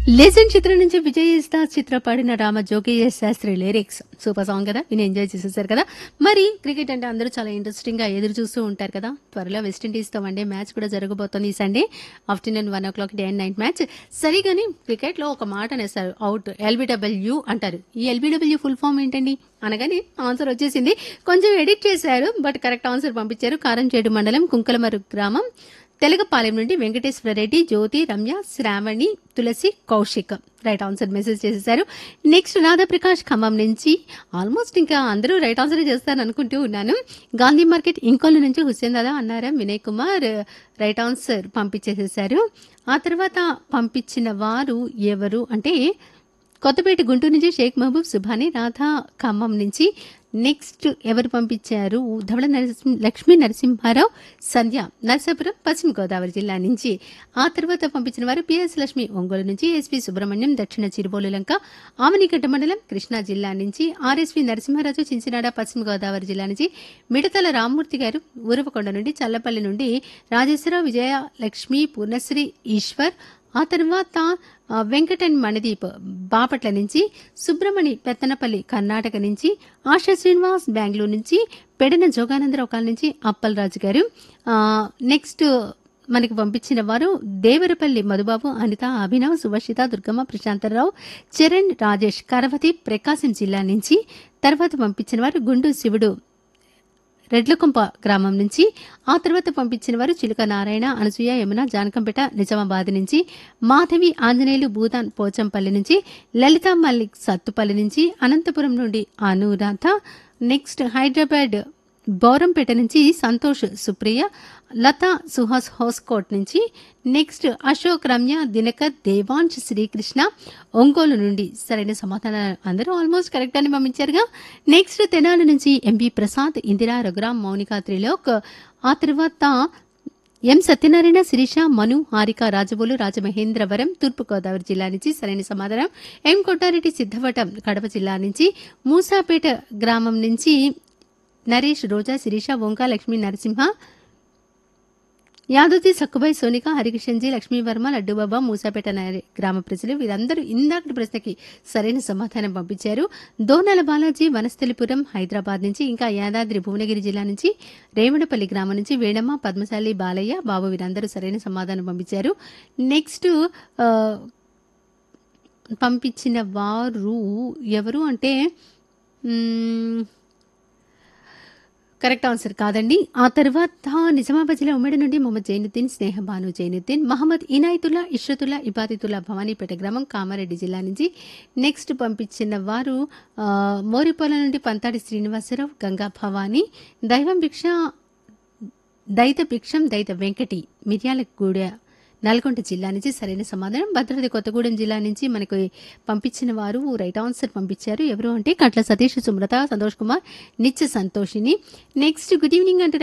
legend చిత్రం నుంచి విజయ్ దాస్ చిత్ర పాడిన Ramajogayya Sastry lyrics super song కదా విని ఎంజాయ్ చేసేసారు కదా మరి క్రికెట్ అంటే అందరూ చాలా ఇంట్రెస్టింగ్ గా ఎదురు చూస్తూ ఉంటారు కదా త్వరలో వెస్టిండీస్ తో వన్డే మ్యాచ్ కూడా జరగబోతోంది ఈ Sunday afternoon one o'clock day and night match సరిగాని క్రికెట్ లో ఒక మాట అనేస్తారు అవుట్ ఎల్బిడబ్ల్యూ అంటారు ఈ ఎల్బిడబ్ల్యూ ఫుల్ ఫామ్ ఏంటండి అనగానే ఆన్సర్ వచ్చేసింది కొంచెం ఎడిట్ చేశారు బట్ కరెక్ట్ ఆన్సర్ పంపించారు కారంచేడు మండలం కుంకలమరు గ్రామం తెలగపాలెం నుండి Venkateswara Reddy Jyothi Ramya Sravani Tulasi Kaushik right answer message చేసేసారు నెక్స్ట్ రాధాప్రకాష్ ఖమ్మం నుంచి ఆల్మోస్ట్ ఇంకా అందరూ రైట్ ఆన్సర్ చేస్తారని అనుకుంటూ ఉన్నాను గాంధీ మార్కెట్ ఇంకోళ్ళ నుంచి హుస్సేన్ దాదా అన్నారా వినయ్ కుమార్ రైట్ ఆన్సర్ పంపించేసేసారు ఆ తర్వాత పంపించిన వారు ఎవరు అంటే కొత్తపేట గుంటూరు నుంచి షేక్ మహబూబ్ సుభాని రాధా ఖమ్మం నుంచి నెక్స్ట్ ఎవరు పంపించారు ధవళ నరసింహ లక్ష్మీ నరసింహారావు సంధ్య నరసాపురం పశ్చిమ గోదావరి జిల్లా నుంచి ఆ తర్వాత పంపించిన వారు పిఎస్ లక్ష్మి ఒంగోలు నుంచి ఎస్పీ సుబ్రహ్మణ్యం దక్షిణ చిరుబోలు లంక ఆమనిగడ్డ మండలం కృష్ణా జిల్లా నుంచి ఆర్ఎస్వి నరసింహారాజు చించినాడ పశ్చిమ గోదావరి జిల్లా నుంచి మిడతల రామ్మూర్తి గారు ఊరవకొండ నుండి చల్లపల్లి నుండి రాజేశ్వరరావు విజయ లక్ష్మి పూర్ణశ్రీ ఈశ్వర్ ఆ తర్వాత ఆ, వెంకటన్ మణిదీప్ బాపట్ల నుంచి సుబ్రమణి పెత్తనపల్లి కర్ణాటక నుంచి ఆశా శ్రీనివాస్ బెంగళూరు నుంచి పెడన జోగానందరావు కాల్ నుంచి అప్పలరాజు గారు ఆ, నెక్స్ట్ మనకి పంపించిన వారు దేవరపల్లి మధుబాబు అనిత అభినవ్ సుభషిత దుర్గమ్మ ప్రశాంతరావు చరణ్ రాజేష్ కరవతి ప్రకాశం జిల్లా నుంచి తర్వాత పంపించిన వారు గుండు శివుడు రెడ్లకొంప గ్రామం నుంచి ఆ తర్వాత పంపించిన వారు చిలుక నారాయణ అనసూయ యమున జానకంపేట నిజామాబాద్ నుంచి మాధవి ఆంజనేయులు భూతాన్ పోచంపల్లి నుంచి లలిత మల్లిక్ సత్తుపల్లి నుంచి అనంతపురం నుండి అనురాధ నెక్స్ట్ హైదరాబాద్ బౌరంపేట నుంచి సంతోష్ సుప్రియ లతా సుహాస్ హోస్కోట్ నుంచి నెక్స్ట్ అశోక్ రమ్య దినకర్ దేవాంశ్ శ్రీకృష్ణ ఒంగోలు నుండి సరైన సమాధానాలు అందరూ ఆల్మోస్ట్ కరెక్ట్ అని పంపించారుగా నెక్స్ట్ తెనాలి నుంచి ఎంబీ ప్రసాద్ ఇందిరా రఘురామ్ మౌనిక త్రిలోక్ ఆ తర్వాత ఎం సత్యనారాయణ శిరీష మను హారిక రాజబోలు రాజమహేంద్రవరం తూర్పుగోదావరి జిల్లా నుంచి సరైన సమాధానం ఎం కొట్టారెడ్డి సిద్ధవటం కడప జిల్లా నుంచి మూసాపేట గ్రామం నుంచి నరేష్ రోజా శిరీష ఓంకా లక్ష్మీ నరసింహ యాదోతి సక్కుబాయ్ సోనిక హరికిషన్జీ లక్ష్మీవర్మ లడ్డూబాబా మూసాపేట నగరి గ్రామ ప్రజలు వీరందరూ ఇందాకటి ప్రశ్నకి సరైన సమాధానం పంపించారు దోనాల బాలాజీ వనస్థలిపురం హైదరాబాద్ నుంచి ఇంకా యాదాద్రి భువనగిరి జిల్లా నుంచి రేవణపల్లి గ్రామం నుంచి వేణమ్మ పద్మశాలి బాలయ్య బాబు వీరందరూ సరైన సమాధానం పంపించారు నెక్స్ట్ ఆ, పంపించిన వారు ఎవరు అంటే మ్మ్, కరెక్ట్ ఆన్సర్ కాదండి ఆ తర్వాత నిజామాబాద్ జిల్లా ఉమ్మడి నుండి మొహమ్మద్ జైనుద్దీన్ స్నేహ భాను జైనుద్దీన్ మహమ్మద్ ఇనాయతుల్లా ఇష్రతుల్లా ఇబాదితుల్లా భవానీపేట గ్రామం కామారెడ్డి జిల్లా నుంచి నెక్స్ట్ పంపించిన వారు ఆ, మోరిపోల నుండి పంతాడి శ్రీనివాసరావు గంగా భవానీ దైవం భిక్ష దైత భిక్షం దైత వెంకటి మిర్యాలగూడ నల్గొండ జిల్లా నుంచి సరైన సమాధానం భద్రాద్రి కొత్తగూడెం జిల్లా నుంచి మనకు పంపించిన వారు రైట్ ఆన్సర్ పంపించారు ఎవరు అంటే కట్ల సతీష్ సుమ్రత సంతోష్ కుమార్ నిత్య సంతోషిని నెక్స్ట్ గుడ్ ఈవినింగ్ అంటే